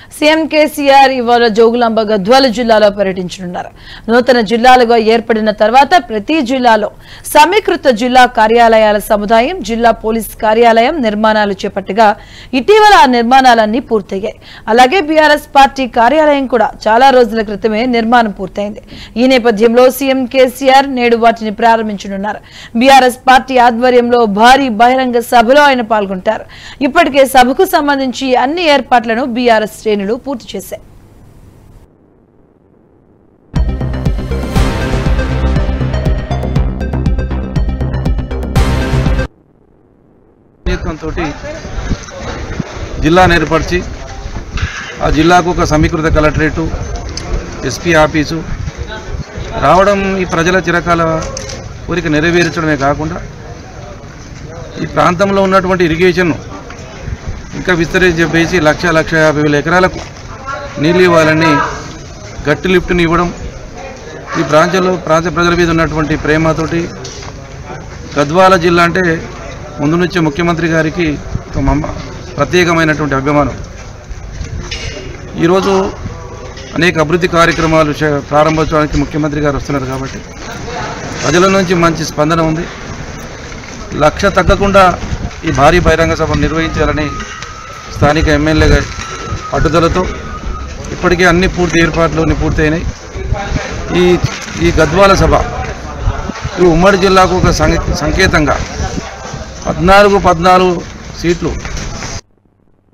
CM KCR ఇవాళ జోగులాంబ గద్వాల జిల్లాలో పర్యటించనున్నారు నూతన జిల్లాలుగా ఏర్పడిన తర్వాత ప్రతి జిల్లాలో సమీకృత జిల్లా కార్యాలయాల సముదాయం జిల్లా పోలీస్ కార్యాలయం నిర్మాణాలు చేపట్టగా ఇటీవల ఆ నిర్మాణాలన్నీ పూర్తయ్యాయి అలాగే బీఆర్ఎస్ పార్టీ కార్యాలయం కూడా చాలా రోజుల క్రితమే నిర్మాణం పూర్తయింది ఈ నేపథ్యంలో సీఎం కేసీఆర్ నేడు వాటిని ప్రారంభించనున్నారు బీఆర్ఎస్ పార్టీ ఆధ్వర్యంలో భారీ బహిరంగ సభలో ఆయన పాల్గొంటారు ఇప్పటికే సభకు సంబంధించి అన్ని ఏర్పాట్లను బీఆర్ఎస్ శ్రేణులు పూర్తి చేశాయి ప్రయత్నంతో జిల్లాను ఏర్పరిచి ఆ జిల్లాకు ఒక సమీకృత కలెక్టరేటు ఎస్పీ ఆఫీసు రావడం ఈ ప్రజల చిరకాల కోరిక నెరవేర్చడమే కాకుండా ఈ ప్రాంతంలో ఉన్నటువంటి ఇరిగేషన్ ఇంకా విస్తరించి చెప్పేసి లక్ష లక్ష యాభై వేల ఎకరాలకు నీళ్ళు ఇవ్వాలని గట్టి లిఫ్ట్ని ఇవ్వడం ఈ ప్రాంతంలో ప్రాంత ప్రజల మీద ఉన్నటువంటి ప్రేమతోటి గద్వాల జిల్లా అంటే ముందు నుంచే ముఖ్యమంత్రి గారికి ఒక మమ్మ ప్రత్యేకమైనటువంటి అభిమానం ఈరోజు అనేక అభివృద్ధి కార్యక్రమాలు చే- ప్రారంభోత్సవానికి ముఖ్యమంత్రి గారు వస్తున్నారు కాబట్టి ప్రజల నుంచి మంచి స్పందన ఉంది లక్ష తగ్గకుండా ఈ భారీ బహిరంగ సభ నిర్వహించాలని స్థానిక ఎమ్మెల్యే పట్టుదలతో ఇప్పటికే అన్ని పూర్తి ఏర్పాట్లు అన్ని పూర్తయినాయి ఈ ఈ గద్వాల సభ ఈ ఉమ్మడి జిల్లాకు ఒక సంకే- సంకేతంగా పద్నాలుగు పద్నాలుగు సీట్లు